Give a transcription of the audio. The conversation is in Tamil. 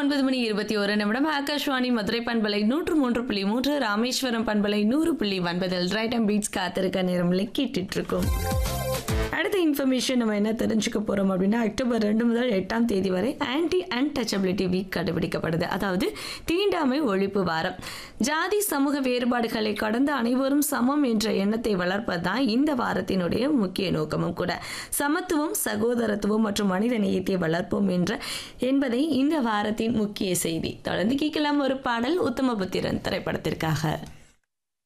ஒன்பது மணி இருபத்தி ஒரு நிமிடம் ஆகாஷ்வாணி மதுரை பண்பலை நூற்று மூன்று புள்ளி மூன்று ராமேஸ்வரம் பண்பலை நூறு புள்ளி ஒன்பதில் ரைட் அண்ட் பீட்ஸ் காத்திருக்க நேரம்ல கேட்டுட்டு இருக்கோம் அடுத்த இன்ஃபர்மேஷன் நம்ம என்ன தெரிஞ்சுக்க போறோம் அப்படின்னா அக்டோபர் ரெண்டு முதல் எட்டாம் தேதி வரை ஆன்டி அன்டச்சபிலிட்டி வீக் கடைபிடிக்கப்படுது அதாவது தீண்டாமை ஒழிப்பு வாரம் ஜாதி சமூக வேறுபாடுகளை கடந்து அனைவரும் சமம் என்ற எண்ணத்தை வளர்ப்பது தான் இந்த வாரத்தினுடைய முக்கிய நோக்கமும் கூட சமத்துவம் சகோதரத்துவம் மற்றும் மனித நேயத்தை வளர்ப்போம் என்ற என்பதை இந்த வாரத்தின் முக்கிய செய்தி தொடர்ந்து கேட்கலாம் ஒரு பாடல் உத்தமபுத்திரன் திரைப்படத்திற்காக